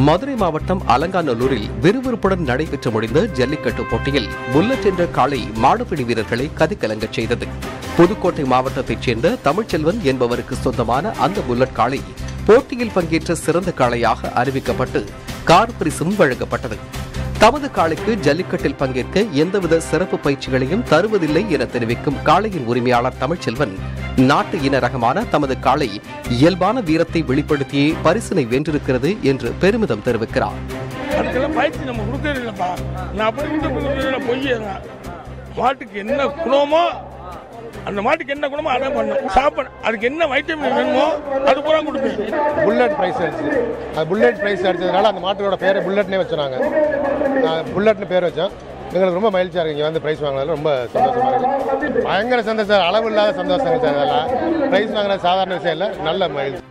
மதுரை மாவட்டம் அலங்காநல்லூரில் விறுவிறுப்புடன் நடைபெற்று முடிந்த ஜல்லிக்கட்டு போட்டியில் புல்லட் என்ற காளை மாடுபிடி வீரர்களை கதிகலங்கச் செய்தது புதுக்கோட்டை மாவட்டத்தைச் சேர்ந்த தமிழ்ச்செல்வன் என்பவருக்கு சொந்தமான அந்த புல்லட் காளை போட்டியில் பங்கேற்ற சிறந்த காளையாக அறிவிக்கப்பட்டு கார் பரிசும் வழங்கப்பட்டது தமது காளைக்கு ஜல்லிக்கட்டில் பங்கேற்க எந்தவித சிறப்பு பயிற்சிகளையும் தருவதில்லை என தெரிவிக்கும் காளையின் உரிமையாளர் தமிழ்ச்செல்வன் நாட்டு இன ரகமான தமது காளை இயல்பான வீரத்தை வெளிப்படுத்தியே பரிசினை வென்றிருக்கிறது என்று பெருமிதம் தெரிவிக்கிறார் அதுக்கெல்லாம் பயிற்சி நம்ம கொடுக்கறது இல்லைப்பா நான் அப்படி கொடுத்து பொய்யங்க மாட்டுக்கு என்ன குணமோ அந்த மாட்டுக்கு என்ன குணமோ அதான் பண்ணும் சாப்பாடு அதுக்கு என்ன வைட்டமின் வேணுமோ அது பூரா கொடுப்பேன் புல்லட் ப்ரைஸ் அடிச்சு அது புல்லட் ப்ரைஸ் அடிச்சதுனால அந்த மாட்டோட பேரை புல்லட்னே வச்சோம் நாங்கள் புல்லட்னு பேர் வச்சோம் எங்களுக்கு ரொம்ப மகிழ்ச்சியாக இருக்கு இங்கே வந்து ப்ரைஸ் வாங்கினது ரொம்ப சந்தோஷமாக இருக்குது பயங்கர சந்தோஷம் அளவு இல்லாத சந்தோஷம் சார் அதெல்லாம் ப்ரைஸ் வாங்கினது சாதாரண விஷயம் இல்லை நல்ல மகிழ்ச்சி